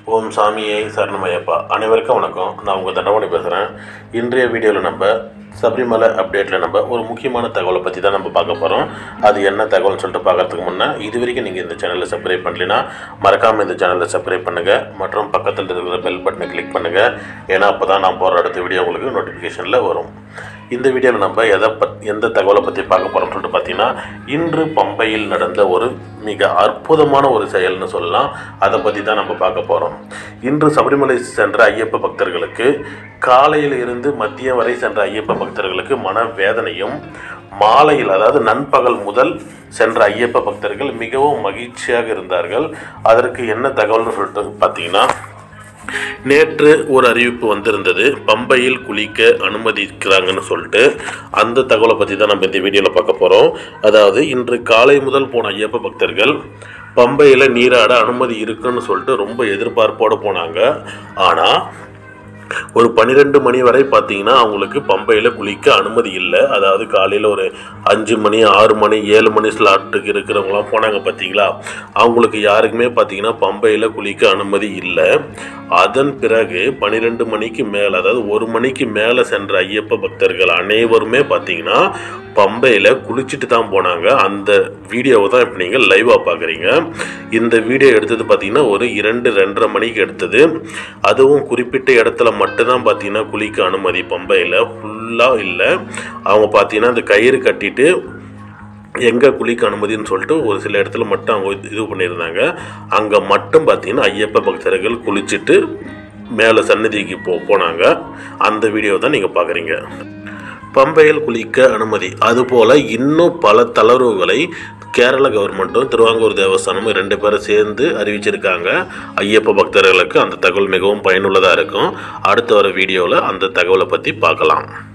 ஓம் சாமியே சரணமய்யப்பா அனைவருக்கும் வணக்கம் நான் உங்கள் தண்டமணி பேசுகிறேன் இன்றைய வீடியோவில் நம்ம சபரிமலை அப்டேட்டில் நம்ம ஒரு முக்கியமான தகவலை பற்றி தான் நம்ம பார்க்க போகிறோம் அது என்ன தகவல்னு சொல்லிட்டு பார்க்கறதுக்கு முன்னே இது வரைக்கும் நீங்கள் இந்த சேனலில் சப்ஸ்கிரைப் பண்ணலைன்னா மறக்காமல் இந்த சேனலில் சப்ஸ்கிரைப் பண்ணுங்கள் மற்றும் பக்கத்தில் இருக்கிற பெல் பட்டனை கிளிக் பண்ணுங்கள் ஏன்னா அப்போ தான் நான் போகிற அடுத்த வீடியோ உங்களுக்கு நோட்டிஃபிகேஷனில் வரும் இந்த வீடியோவில் நம்ம எதை பத் எந்த தகவலை பற்றி பார்க்க போகிறோம்னு சொல்லிட்டு பார்த்தீங்கன்னா இன்று பம்பையில் நடந்த ஒரு மிக அற்புதமான ஒரு செயல்னு சொல்லலாம் அதை பற்றி தான் நம்ம பார்க்க போகிறோம் இன்று சபரிமலை சென்ற ஐயப்ப பக்தர்களுக்கு காலையில் இருந்து மதியம் வரை சென்ற ஐயப்ப பக்தர்களுக்கு மனவேதனையும் மாலையில் அதாவது நண்பகல் முதல் சென்ற ஐயப்ப பக்தர்கள் மிகவும் மகிழ்ச்சியாக இருந்தார்கள் அதற்கு என்ன தகவல்னு சொல்லிட்டு பார்த்தீங்கன்னா நேற்று ஒரு அறிவிப்பு வந்திருந்தது பம்பையில் குளிக்க அனுமதிக்கிறாங்கன்னு சொல்லிட்டு அந்த தகவலை பற்றி தான் நம்ம இந்த வீடியோவில் பார்க்க போகிறோம் அதாவது இன்று காலை முதல் போன ஐயப்ப பக்தர்கள் பம்பையில் நீராட அனுமதி இருக்குன்னு சொல்லிட்டு ரொம்ப எதிர்பார்ப்போடு போனாங்க ஆனால் ஒரு பன்னிரெண்டு மணி வரை பார்த்தீங்கன்னா அவங்களுக்கு பம்பையில் குளிக்க அனுமதி இல்லை அதாவது காலையில் ஒரு அஞ்சு மணி ஆறு மணி ஏழு மணி ஸ்லாட்டுக்கு இருக்கிறவங்களாம் போனாங்க பார்த்தீங்களா அவங்களுக்கு யாருக்குமே பார்த்தீங்கன்னா பம்பையில் குளிக்க அனுமதி இல்லை அதன் பிறகு பன்னிரெண்டு மணிக்கு மேலே அதாவது ஒரு மணிக்கு மேலே சென்ற ஐயப்ப பக்தர்கள் அனைவருமே பார்த்தீங்கன்னா பம்பையில் குளிச்சுட்டு தான் போனாங்க அந்த வீடியோவை தான் இப்போ நீங்கள் லைவாக பார்க்குறீங்க இந்த வீடியோ எடுத்தது பார்த்தீங்கன்னா ஒரு இரண்டு ரெண்டரை மணிக்கு எடுத்தது அதுவும் குறிப்பிட்ட இடத்துல மட்டும்தான் பார்த்தீங்கன்னா குளிக்க அனுமதி பம்பையில் ஃபுல்லாக இல்லை அவங்க பார்த்தீங்கன்னா அந்த கயிறு கட்டிட்டு எங்கே குளிக்க அனுமதின்னு சொல்லிட்டு ஒரு சில இடத்துல மட்டும் அவங்க இது- இது பண்ணியிருந்தாங்க அங்கே மட்டும் பார்த்தீங்கன்னா ஐயப்ப பக்தர்கள் குளிச்சுட்டு மேலே சன்னதிக்கு போ போனாங்க அந்த வீடியோ தான் நீங்கள் பார்க்குறீங்க பம்பையில் குளிக்க அனுமதி அதுபோல் இன்னும் பல தளர்வுகளை கேரள கவர்மெண்ட்டும் திருவாங்கூர் தேவஸ்தானமும் ரெண்டு பேரும் சேர்ந்து அறிவிச்சிருக்காங்க ஐயப்ப பக்தர்களுக்கு அந்த தகவல் மிகவும் பயனுள்ளதாக இருக்கும் அடுத்த வர வீடியோவில் அந்த தகவலை பற்றி பார்க்கலாம்